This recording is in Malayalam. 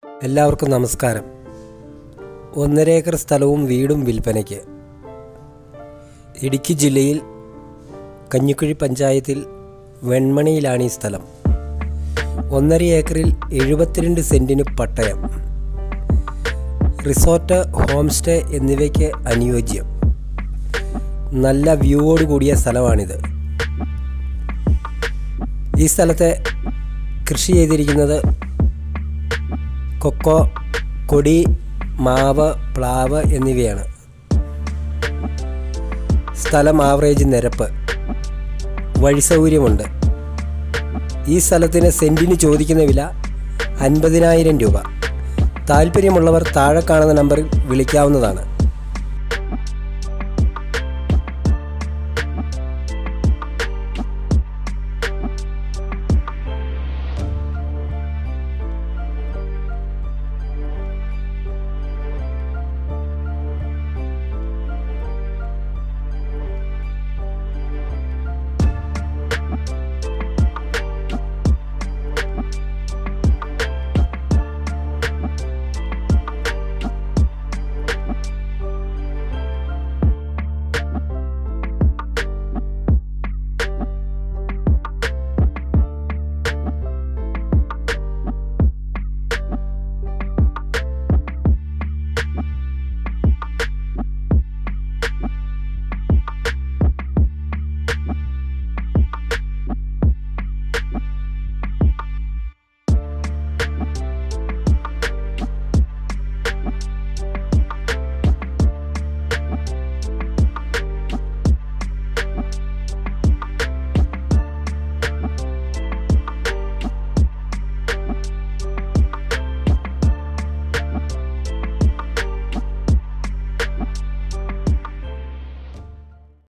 എല്ലാവർക്കും നമസ്കാരം ഒന്നര ഏക്കർ സ്ഥലവും വീടും വിൽപ്പനയ്ക്ക് ഇടുക്കി ജില്ലയിൽ കഞ്ഞിക്കുഴി പഞ്ചായത്തിൽ വെൺമണിയിലാണ് ഈ സ്ഥലം ഒന്നര ഏക്കറിൽ എഴുപത്തിരണ്ട് സെൻറ്റിന് പട്ടയം റിസോർട്ട് ഹോം സ്റ്റേ എന്നിവയ്ക്ക് അനുയോജ്യം നല്ല വ്യൂവോട് കൂടിയ സ്ഥലമാണിത് ഈ സ്ഥലത്തെ കൃഷി ചെയ്തിരിക്കുന്നത് കൊക്കോ കൊടി മാവ് പ്ലാവ് എന്നിവയാണ് സ്ഥലം ആവറേജ് നിരപ്പ് വഴി സൗകര്യമുണ്ട് ഈ സ്ഥലത്തിന് സെൻറ്റിന് ചോദിക്കുന്ന വില അൻപതിനായിരം രൂപ താല്പര്യമുള്ളവർ താഴെ കാണുന്ന നമ്പറിൽ വിളിക്കാവുന്നതാണ്